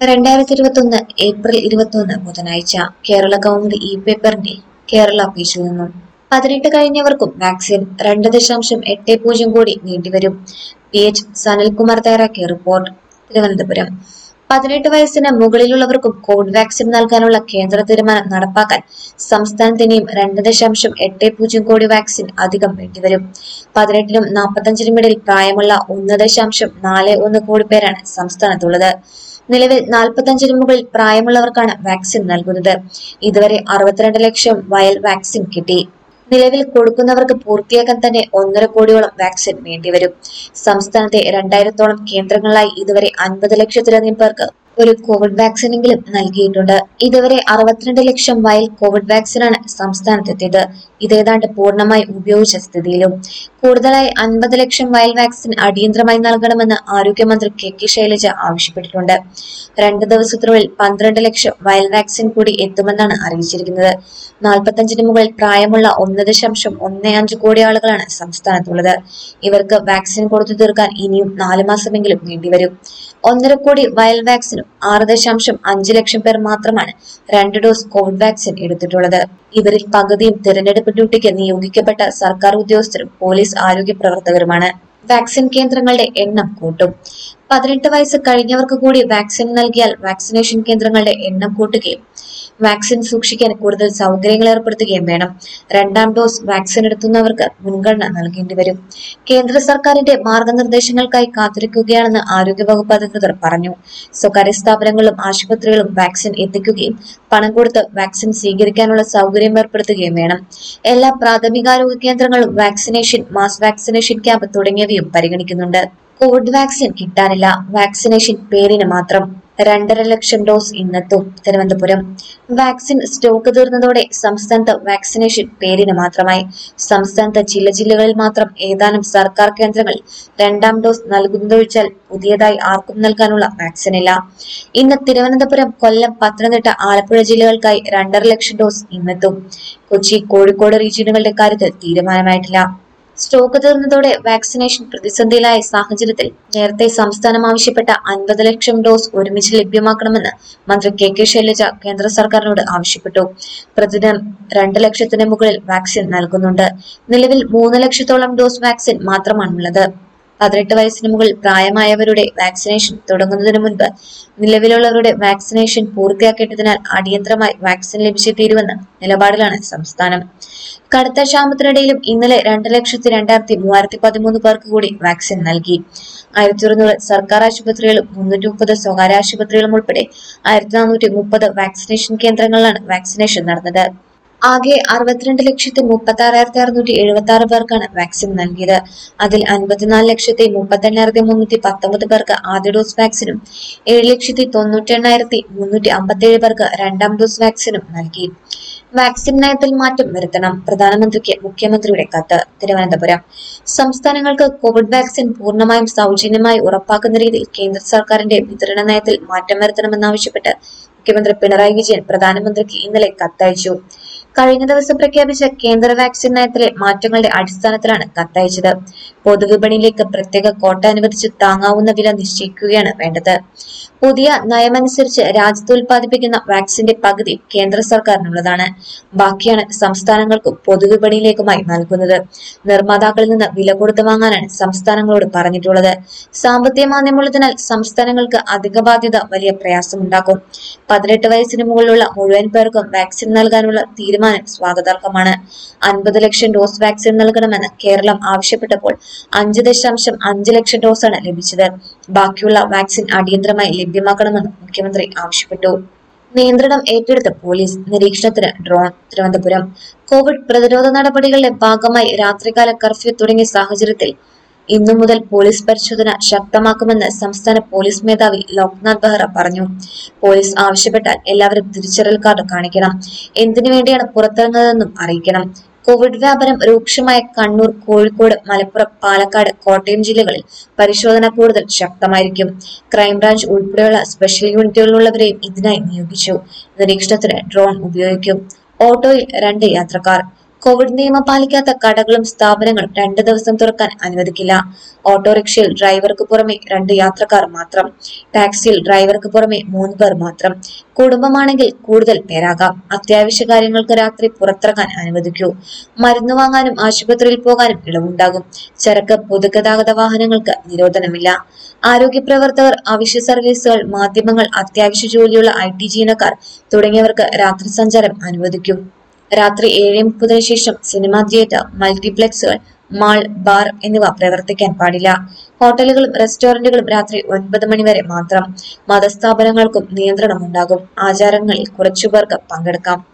രണ്ടായിരത്തി ഇരുപത്തൊന്ന് ഏപ്രിൽ ഇരുപത്തൊന്ന് ബുധനാഴ്ച കേരള കൗമുദി ഇ പേപ്പറിന്റെ കേരള പേജിൽ നിന്നും പതിനെട്ട് കഴിഞ്ഞവർക്കും വാക്സിൻ രണ്ട് ദശാംശം എട്ട് പൂജ്യം കോടി നീണ്ടിവരും പി എച്ച് സനൽകുമാർ തയ്യാറാക്കിയ റിപ്പോർട്ട് തിരുവനന്തപുരം പതിനെട്ട് വയസ്സിന് മുകളിലുള്ളവർക്കും കോവിഡ് വാക്സിൻ നൽകാനുള്ള കേന്ദ്ര തീരുമാനം നടപ്പാക്കാൻ സംസ്ഥാനത്തിനെയും രണ്ട് ദശാംശം എട്ട് പൂജ്യം കോടി വാക്സിൻ അധികം വേണ്ടിവരും പതിനെട്ടിനും നാൽപ്പത്തഞ്ചിനും ഇടയിൽ പ്രായമുള്ള ഒന്ന് ദശാംശം നാല് ഒന്ന് കോടി പേരാണ് സംസ്ഥാനത്തുള്ളത് നിലവിൽ നാൽപ്പത്തഞ്ചിന് മുകളിൽ പ്രായമുള്ളവർക്കാണ് വാക്സിൻ നൽകുന്നത് ഇതുവരെ അറുപത്തിരണ്ട് ലക്ഷം വയൽ വാക്സിൻ കിട്ടി നിലവിൽ കൊടുക്കുന്നവർക്ക് പൂർത്തിയാക്കാൻ തന്നെ ഒന്നര കോടിയോളം വാക്സിൻ വേണ്ടിവരും സംസ്ഥാനത്തെ രണ്ടായിരത്തോളം കേന്ദ്രങ്ങളിലായി ഇതുവരെ അൻപത് ലക്ഷത്തിലധികം പേർക്ക് ഒരു കോവിഡ് വാക്സിനെങ്കിലും നൽകിയിട്ടുണ്ട് ഇതുവരെ അറുപത്തിരണ്ട് ലക്ഷം വയൽ കോവിഡ് വാക്സിനാണ് സംസ്ഥാനത്തെത്തിയത് ഇതേതാണ്ട് പൂർണ്ണമായി ഉപയോഗിച്ച സ്ഥിതിയിലും കൂടുതലായി അൻപത് ലക്ഷം വയൽ വാക്സിൻ അടിയന്തരമായി നൽകണമെന്ന് ആരോഗ്യമന്ത്രി കെ കെ ശൈലജ ആവശ്യപ്പെട്ടിട്ടുണ്ട് രണ്ട് ദിവസത്തിനുള്ളിൽ പന്ത്രണ്ട് ലക്ഷം വയൽ വാക്സിൻ കൂടി എത്തുമെന്നാണ് അറിയിച്ചിരിക്കുന്നത് നാൽപ്പത്തഞ്ചിന് മുകളിൽ പ്രായമുള്ള ഒന്ന് ദശാംശം ഒന്ന് അഞ്ച് കോടി ആളുകളാണ് സംസ്ഥാനത്തുള്ളത് ഇവർക്ക് വാക്സിൻ കൊടുത്തു തീർക്കാൻ ഇനിയും നാല് മാസമെങ്കിലും വേണ്ടിവരും ഒന്നര കോടി വയൽ വാക്സിനും ആറ് ദശാംശം അഞ്ച് ലക്ഷം പേർ മാത്രമാണ് രണ്ട് ഡോസ് കോവിഡ് വാക്സിൻ എടുത്തിട്ടുള്ളത് ഇവരിൽ പകുതിയും തിരഞ്ഞെടുപ്പ് ഡ്യൂട്ടിക്ക് നിയോഗിക്കപ്പെട്ട സർക്കാർ ഉദ്യോഗസ്ഥരും പോലീസ് ആരോഗ്യ പ്രവർത്തകരുമാണ് വാക്സിൻ കേന്ദ്രങ്ങളുടെ എണ്ണം കൂട്ടും പതിനെട്ട് വയസ്സ് കഴിഞ്ഞവർക്ക് കൂടി വാക്സിൻ നൽകിയാൽ വാക്സിനേഷൻ കേന്ദ്രങ്ങളുടെ എണ്ണം കൂട്ടുകയും വാക്സിൻ സൂക്ഷിക്കാൻ കൂടുതൽ സൗകര്യങ്ങൾ ഏർപ്പെടുത്തുകയും വേണം രണ്ടാം ഡോസ് വാക്സിൻ എടുത്തുന്നവർക്ക് മുൻഗണന നൽകേണ്ടി വരും കേന്ദ്ര സർക്കാരിന്റെ മാർഗനിർദ്ദേശങ്ങൾക്കായി കാത്തിരിക്കുകയാണെന്ന് ആരോഗ്യവകുപ്പ് അധികൃതർ പറഞ്ഞു സ്വകാര്യ സ്ഥാപനങ്ങളും ആശുപത്രികളും വാക്സിൻ എത്തിക്കുകയും പണം കൊടുത്ത് വാക്സിൻ സ്വീകരിക്കാനുള്ള സൗകര്യം ഏർപ്പെടുത്തുകയും വേണം എല്ലാ പ്രാഥമികാരോഗ്യ കേന്ദ്രങ്ങളും വാക്സിനേഷൻ മാസ് വാക്സിനേഷൻ ക്യാമ്പ് തുടങ്ങിയവയും പരിഗണിക്കുന്നുണ്ട് കോവിഡ് വാക്സിൻ കിട്ടാനില്ല വാക്സിനേഷൻ പേരിന് മാത്രം രണ്ടര ലക്ഷം ഡോസ് ഇന്നെത്തും തിരുവനന്തപുരം വാക്സിൻ സ്റ്റോക്ക് തീർന്നതോടെ സംസ്ഥാനത്ത് വാക്സിനേഷൻ പേരിന് മാത്രമായി സംസ്ഥാനത്ത് ചില ജില്ലകളിൽ മാത്രം ഏതാനും സർക്കാർ കേന്ദ്രങ്ങളിൽ രണ്ടാം ഡോസ് നൽകുന്നതൊഴിച്ചാൽ പുതിയതായി ആർക്കും നൽകാനുള്ള വാക്സിൻ ഇല്ല ഇന്ന് തിരുവനന്തപുരം കൊല്ലം പത്തനംതിട്ട ആലപ്പുഴ ജില്ലകൾക്കായി രണ്ടര ലക്ഷം ഡോസ് ഇന്നെത്തും കൊച്ചി കോഴിക്കോട് റീജിയനുകളുടെ കാര്യത്തിൽ തീരുമാനമായിട്ടില്ല സ്റ്റോക്ക് തീർന്നതോടെ വാക്സിനേഷൻ പ്രതിസന്ധിയിലായ സാഹചര്യത്തിൽ നേരത്തെ സംസ്ഥാനം ആവശ്യപ്പെട്ട അൻപത് ലക്ഷം ഡോസ് ഒരുമിച്ച് ലഭ്യമാക്കണമെന്ന് മന്ത്രി കെ കെ ശൈലജ കേന്ദ്ര സർക്കാരിനോട് ആവശ്യപ്പെട്ടു പ്രതിദിനം രണ്ട് ലക്ഷത്തിന് മുകളിൽ വാക്സിൻ നൽകുന്നുണ്ട് നിലവിൽ മൂന്ന് ലക്ഷത്തോളം ഡോസ് വാക്സിൻ മാത്രമാണുള്ളത് പതിനെട്ട് വയസ്സിന് മുകളിൽ പ്രായമായവരുടെ വാക്സിനേഷൻ തുടങ്ങുന്നതിന് മുൻപ് നിലവിലുള്ളവരുടെ വാക്സിനേഷൻ പൂർത്തിയാക്കേണ്ടതിനാൽ അടിയന്തരമായി വാക്സിൻ ലഭിച്ചേ തീരുവെന്ന നിലപാടിലാണ് സംസ്ഥാനം കടുത്ത ക്ഷാമത്തിനിടയിലും ഇന്നലെ രണ്ട് ലക്ഷത്തി രണ്ടായിരത്തി മൂവായിരത്തി പതിമൂന്ന് പേർക്ക് കൂടി വാക്സിൻ നൽകി ആയിരത്തി ഒരുന്നൂറ് സർക്കാർ ആശുപത്രികളും മുന്നൂറ്റി മുപ്പത് സ്വകാര്യ ആശുപത്രികളും ഉൾപ്പെടെ ആയിരത്തി നാനൂറ്റി മുപ്പത് വാക്സിനേഷൻ കേന്ദ്രങ്ങളിലാണ് വാക്സിനേഷൻ നടന്നത് ആകെ അറുപത്തിരണ്ട് ലക്ഷത്തി മുപ്പത്തി ആറായിരത്തി അറുന്നൂറ്റി എഴുപത്തി ആറ് പേർക്കാണ് വാക്സിൻ നൽകിയത് അതിൽ അൻപത്തിനാല് ലക്ഷത്തി മുപ്പത്തി എണ്ണായിരത്തി മുന്നൂറ്റി പത്തൊമ്പത് പേർക്ക് ആദ്യ ഡോസ് വാക്സിനും ഏഴ് ലക്ഷത്തി തൊണ്ണൂറ്റി എണ്ണായിരത്തി മുന്നൂറ്റി അമ്പത്തി ഏഴ് പേർക്ക് രണ്ടാം ഡോസ് വാക്സിനും നൽകി വാക്സിൻ നയത്തിൽ മാറ്റം വരുത്തണം പ്രധാനമന്ത്രിക്ക് മുഖ്യമന്ത്രിയുടെ കത്ത് തിരുവനന്തപുരം സംസ്ഥാനങ്ങൾക്ക് കോവിഡ് വാക്സിൻ പൂർണ്ണമായും സൗജന്യമായി ഉറപ്പാക്കുന്ന രീതിയിൽ കേന്ദ്ര സർക്കാരിന്റെ വിതരണ നയത്തിൽ മാറ്റം വരുത്തണമെന്നാവശ്യപ്പെട്ട് മുഖ്യമന്ത്രി പിണറായി വിജയൻ പ്രധാനമന്ത്രിക്ക് ഇന്നലെ കത്തയച്ചു കഴിഞ്ഞ ദിവസം പ്രഖ്യാപിച്ച കേന്ദ്ര വാക്സിൻ നയത്തിലെ മാറ്റങ്ങളുടെ അടിസ്ഥാനത്തിലാണ് കത്തയച്ചത് പൊതുവിപണിയിലേക്ക് പ്രത്യേക കോട്ട അനുവദിച്ച് താങ്ങാവുന്ന വില നിശ്ചയിക്കുകയാണ് വേണ്ടത് പുതിയ നയമനുസരിച്ച് രാജ്യത്ത് ഉൽപ്പാദിപ്പിക്കുന്ന വാക്സിന്റെ പകുതി കേന്ദ്ര സർക്കാരിനുള്ളതാണ് ബാക്കിയാണ് സംസ്ഥാനങ്ങൾക്കും പൊതുവിപണിയിലേക്കുമായി നൽകുന്നത് നിർമ്മാതാക്കളിൽ നിന്ന് വില കൊടുത്ത് വാങ്ങാനാണ് സംസ്ഥാനങ്ങളോട് പറഞ്ഞിട്ടുള്ളത് സാമ്പത്തിക മാന്ദ്യമുള്ളതിനാൽ സംസ്ഥാനങ്ങൾക്ക് അധിക ബാധ്യത വലിയ പ്രയാസമുണ്ടാക്കും പതിനെട്ട് വയസ്സിന് മുകളിലുള്ള മുഴുവൻ പേർക്കും വാക്സിൻ നൽകാനുള്ള തീരുമാനം സ്വാഗതാർഹമാണ് അൻപത് ലക്ഷം ഡോസ് വാക്സിൻ നൽകണമെന്ന് കേരളം ആവശ്യപ്പെട്ടപ്പോൾ അഞ്ച് ദശാംശം അഞ്ച് ലക്ഷം ഡോസാണ് ലഭിച്ചത് ബാക്കിയുള്ള വാക്സിൻ അടിയന്തരമായി ലഭ്യമാക്കണമെന്ന് മുഖ്യമന്ത്രി ആവശ്യപ്പെട്ടു നിയന്ത്രണം ഏറ്റെടുത്ത പോലീസ് നിരീക്ഷണത്തിന് ഡ്രോൺ തിരുവനന്തപുരം കോവിഡ് പ്രതിരോധ നടപടികളുടെ ഭാഗമായി രാത്രികാല കർഫ്യൂ തുടങ്ങിയ സാഹചര്യത്തിൽ ഇന്നു മുതൽ പോലീസ് പരിശോധന ശക്തമാക്കുമെന്ന് സംസ്ഥാന പോലീസ് മേധാവി ലോക്നാഥ് ബെഹ്റ പറഞ്ഞു പോലീസ് ആവശ്യപ്പെട്ടാൽ എല്ലാവരും തിരിച്ചറിയൽ കാർഡ് കാണിക്കണം എന്തിനു വേണ്ടിയാണ് പുറത്തിറങ്ങുന്നതെന്നും അറിയിക്കണം കോവിഡ് വ്യാപനം രൂക്ഷമായ കണ്ണൂർ കോഴിക്കോട് മലപ്പുറം പാലക്കാട് കോട്ടയം ജില്ലകളിൽ പരിശോധന കൂടുതൽ ശക്തമായിരിക്കും ക്രൈംബ്രാഞ്ച് ഉൾപ്പെടെയുള്ള സ്പെഷ്യൽ യൂണിറ്റുകളിലുള്ളവരെയും ഇതിനായി നിയോഗിച്ചു നിരീക്ഷണത്തിന് ഡ്രോൺ ഉപയോഗിക്കും ഓട്ടോയിൽ രണ്ട് യാത്രക്കാർ കോവിഡ് നിയമം പാലിക്കാത്ത കടകളും സ്ഥാപനങ്ങളും രണ്ട് ദിവസം തുറക്കാൻ അനുവദിക്കില്ല ഓട്ടോറിക്ഷയിൽ ഡ്രൈവർക്ക് പുറമെ രണ്ട് യാത്രക്കാർ മാത്രം ടാക്സിയിൽ ഡ്രൈവർക്ക് പുറമെ മൂന്ന് പേർ മാത്രം കുടുംബമാണെങ്കിൽ കൂടുതൽ പേരാകാം അത്യാവശ്യ കാര്യങ്ങൾക്ക് രാത്രി പുറത്തിറങ്ങാൻ അനുവദിക്കൂ മരുന്ന് വാങ്ങാനും ആശുപത്രിയിൽ പോകാനും ഇളവുണ്ടാകും ചരക്ക് പൊതുഗതാഗത വാഹനങ്ങൾക്ക് നിരോധനമില്ല ആരോഗ്യ പ്രവർത്തകർ അവശ്യ സർവീസുകൾ മാധ്യമങ്ങൾ അത്യാവശ്യ ജോലിയുള്ള ഐ ടി ജീവനക്കാർ തുടങ്ങിയവർക്ക് രാത്രി സഞ്ചാരം അനുവദിക്കും രാത്രി ഏഴ് മുപ്പതിനു ശേഷം സിനിമാ തിയേറ്റർ മൾട്ടിപ്ലക്സുകൾ മാൾ ബാർ എന്നിവ പ്രവർത്തിക്കാൻ പാടില്ല ഹോട്ടലുകളും റെസ്റ്റോറന്റുകളും രാത്രി ഒൻപത് മണി വരെ മാത്രം മതസ്ഥാപനങ്ങൾക്കും നിയന്ത്രണമുണ്ടാകും ആചാരങ്ങളിൽ കുറച്ചുപേർക്ക് പങ്കെടുക്കാം